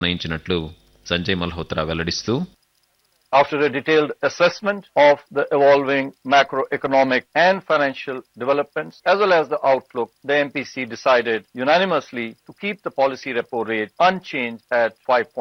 నిర్ణయించినట్లు Sanjay Malhotra వెల్లడిస్తూ After a detailed assessment of the evolving macroeconomic and financial developments as well as the outlook, the MPC decided unanimously to keep the policy repo rate unchanged at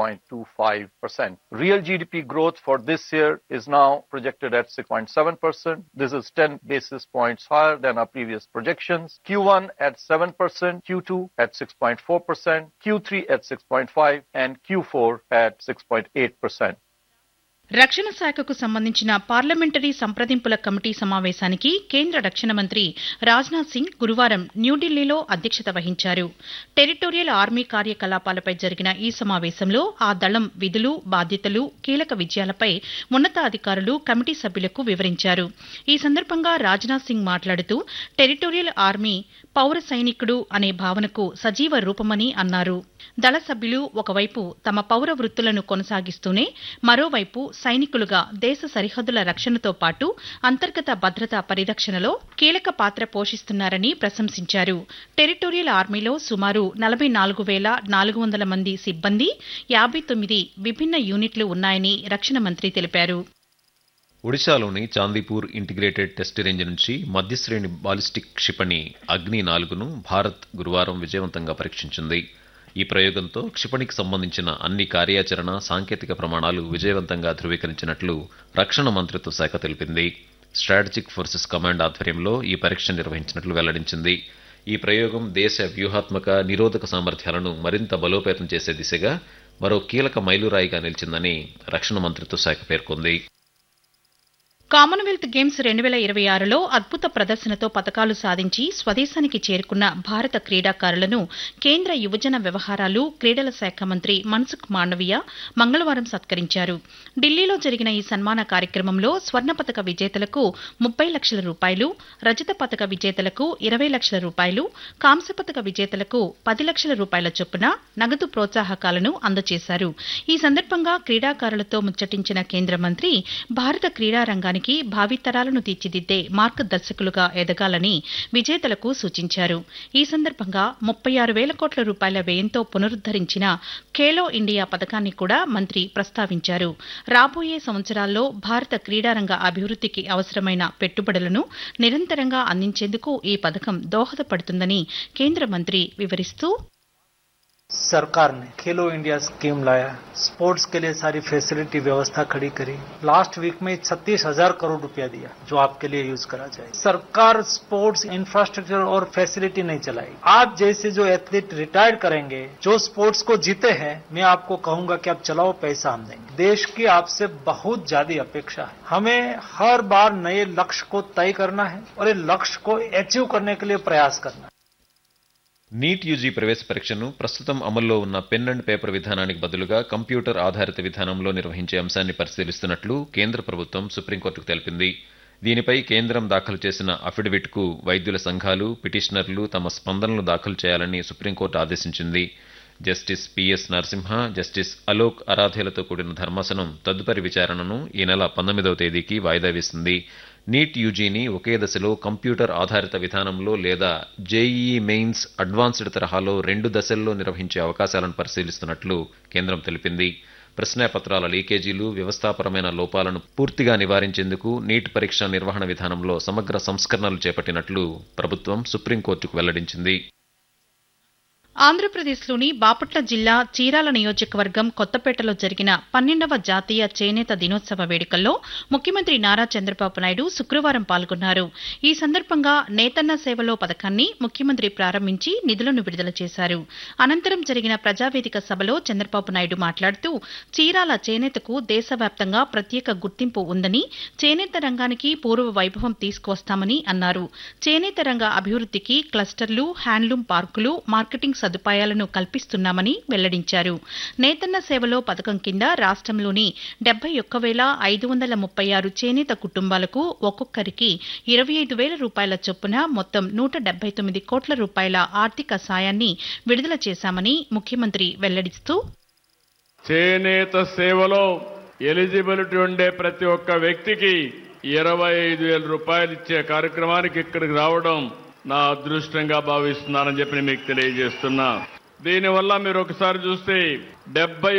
5.25%. Real GDP growth for this year is now projected at 6.7%. This is 10 basis points higher than our previous projections. Q1 at 7%, Q2 at 6.4%, Q3 at 6.5 and Q4 at 6.8%. రక్షణ శాఖకు సంబంధించిన parliamentary సంప్రదింపుల committee సమావేశానికి కేంద్ర రక్షణ మంత్రి రాజ్నాథ్ సింగ్ గురువారం న్యూఢిల్లీలో అధ్యక్షత వహించారు టెరిటోరియల్ ఆర్మీ కార్యకలాపాలపై జరిగిన ఈ సమావేశంలో ఆ దళం విధులు బాధ్యతలు కీలక విజయాలపై ఉన్నతాధికారులు కమిటీ సభ్యులకు వివరించారు ఈ సందర్భంగా రాజ్నాథ్ సింగ్ మాట్లాడుతూ టెరిటోరియల్ ఆర్మీ పౌర సైనికుడు అనే భావనకు సజీవ రూపమని అన్నారు దళ సభ్యులు ఒకవైపు తమ పౌర వృత్తులను కొనసాగిస్తూనే మరోవైపు సైనికులుగా దేశ సరిహద్దుల రక్షణతో పాటు అంతర్గత భద్రతా పరిరక్షణలో కీలక పాత్ర పోషిస్తున్నారని ప్రశంసించారు టెరిటోరియల్ ఆర్మీలో సుమారు నలభై నాలుగు వేల నాలుగు వందల మంది సిబ్బంది యాభై తొమ్మిది విభిన్న యూనిట్లు ఉన్నాయని రక్షణ మంత్రి తెలిపారు ఒడిశాలోని చాందీపూర్ ఇంటిగ్రేటెడ్ టెస్ట్ రేంజ్ నుంచి మధ్యశ్రేణి బాలిస్టిక్ క్షిపణి అగ్ని నాలుగును భారత్ గురువారం విజయవంతంగా పరీక్షించింది ఈ ప్రయోగంతో క్షిపణికి సంబంధించిన అన్ని కార్యాచరణ సాంకేతిక ప్రమాణాలు విజయవంతంగా ధృవీకరించినట్లు రక్షణ మంత్రిత్వ శాఖ తెలిపింది స్ట్రాటజిక్ ఫోర్సెస్ కమాండ్ ఆధ్వర్యంలో ఈ పరీక్ష నిర్వహించినట్లు వెల్లడించింది ఈ ప్రయోగం దేశ వ్యూహాత్మక నిరోధక సామర్థ్యాలను మరింత బలోపేతం చేసే దిశగా మరో కీలక మైలురాయిగా నిలిచిందని రక్షణ మంత్రిత్వ శాఖ పేర్కొంది కామన్వెల్త్ గేమ్స్ రెండు వేల ఇరవై ఆరులో అద్భుత ప్రదర్శనతో పతకాలు సాధించి స్వదేశానికి చేరుకున్న భారత క్రీడాకారులను కేంద్ర యువజన వ్యవహారాలు క్రీడల శాఖ మంత్రి మన్సుఖ్ మాండవీయ మంగళవారం సత్కరించారు ఢిల్లీలో జరిగిన ఈ సన్మాన కార్యక్రమంలో స్వర్ణ పతక విజేతలకు ముప్పై లక్షల రూపాయలు రజత పతక విజేతలకు ఇరవై లక్షల రూపాయలు కాంస్య పతక విజేతలకు పది లక్షల రూపాయల చొప్పున నగదు ప్రోత్సాహకాలను అందజేశారు ఈ సందర్భంగా క్రీడాకారులతో ముచ్చటించిన కేంద్ర మంత్రి భారత క్రీడా రంగానికి భావితరాలను తీర్చిదిద్దే మార్గదర్శకులుగా ఎదగాలని విజేతలకు సూచించారు ఈ సందర్భంగా ముప్పై ఆరు వేల కోట్ల రూపాయల వ్యయంతో పునరుద్దరించిన ఖేలో ఇండియా పథకాన్ని కూడా మంత్రి ప్రస్తావించారు రాబోయే సంవత్సరాల్లో భారత క్రీడారంగ అభివృద్ధికి అవసరమైన పెట్టుబడులను నిరంతరంగా అందించేందుకు ఈ పథకం దోహదపడుతుందని కేంద్ర మంత్రి వివరిస్తూ सरकार ने खेलो इंडिया स्कीम लाया स्पोर्ट्स के लिए सारी फैसिलिटी व्यवस्था खड़ी करी लास्ट वीक में छत्तीस हजार करोड़ रुपया दिया जो आपके लिए यूज करा जाए सरकार स्पोर्ट्स इंफ्रास्ट्रक्चर और फैसिलिटी नहीं चलाई आप जैसे जो एथलीट रिटायर्ड करेंगे जो स्पोर्ट्स को जीते हैं मैं आपको कहूंगा कि आप चलाओ पैसा हम देंगे देश की आपसे बहुत ज्यादा अपेक्षा है हमें हर बार नए लक्ष्य को तय करना है और ये लक्ष्य को अचीव करने के लिए प्रयास करना है నీట్ యూజీ ప్రవేశ పరీక్షను ప్రస్తుతం అమల్లో ఉన్న పెన్ అండ్ పేపర్ విధానానికి బదులుగా కంప్యూటర్ ఆధారిత విధానంలో నిర్వహించే అంశాన్ని పరిశీలిస్తున్నట్లు కేంద్ర ప్రభుత్వం సుప్రీంకోర్టుకు తెలిపింది దీనిపై కేంద్రం దాఖలు చేసిన అఫిడవిట్కు వైద్యుల సంఘాలు పిటిషనర్లు తమ స్పందనలు దాఖలు చేయాలని సుప్రీంకోర్టు ఆదేశించింది justice P S Narasimha justice Alok అరాధేలతో కూడిన ధర్మాసనం తదుపరి విచారణను ఈ నెల పంతొమ్మిదవ తేదీకి వాయిదా వేసింది నీట్ యూజీని ఒకే దశలో కంప్యూటర్ ఆధారిత విధానంలో లేదా జేఈఈ మెయిన్స్ అడ్వాన్స్డ్ తరహాలో రెండు దశల్లో నిర్వహించే అవకాశాలను పరిశీలిస్తున్నట్లు కేంద్రం తెలిపింది ప్రశ్నాపత్రాల లీకేజీలు వ్యవస్థాపరమైన లోపాలను పూర్తిగా నివారించేందుకు నీట్ పరీక్ష నిర్వహణ విధానంలో సమగ్ర సంస్కరణలు చేపట్టినట్లు ప్రభుత్వం సుప్రీంకోర్టుకు వెల్లడించింది ఆంధ్రప్రదేశ్లోని బాపట్ల జిల్లా చీరాల నియోజకవర్గం కొత్తపేటలో జరిగిన పన్నెండవ జాతీయ చేనేత దినోత్సవ వేడుకల్లో ముఖ్యమంత్రి నారా చంద్రబాబు నాయుడు శుక్రవారం పాల్గొన్నారు ఈ సందర్భంగా నేతన్న సేవలో పథకాన్ని ముఖ్యమంత్రి ప్రారంభించి నిధులను విడుదల చేశారు అనంతరం జరిగిన ప్రజావేదిక సభలో చంద్రబాబు నాయుడు మాట్లాడుతూ చీరాల చేనేతకు దేశవ్యాప్తంగా ప్రత్యేక గుర్తింపు ఉందని చేనేత రంగానికి పూర్వ వైభవం తీసుకువస్తామని అన్నారు చేనేత రంగ అభివృద్ధికి క్లస్టర్లు హ్యాండ్లూమ్ పార్కులు మార్కెటింగ్ సదుపాయాలను కల్పిస్తున్నామని వెల్లడించారు నేతన్న సేవలో పథకం కింద రాష్ట్రంలోని డెబ్బై ఒక్క వేల ఐదు వందల ముప్పై ఆరు చేనేత కుటుంబాలకు ఒక్కొక్కరికి ఇరవై ఐదు వేల రూపాయల చొప్పున మొత్తం నూట డెబ్బై తొమ్మిది కోట్ల రూపాయల ఆర్థిక సాయాన్ని విడుదల చేశామని ముఖ్యమంత్రి వెల్లడిస్తూ చేనేత సేవలో ఎలిజిబిలిటీ ఉండే ప్రతి ఒక్క వ్యక్తికి ఇరవై ఐదు వేల రూపాయలు ఇచ్చే కార్యక్రమానికి ఇక్కడికి రావడం నా అదృష్టంగా భావిస్తున్నానని చెప్పి నేను మీకు తెలియజేస్తున్నా దీనివల్ల మీరు ఒకసారి చూస్తే డెబ్బై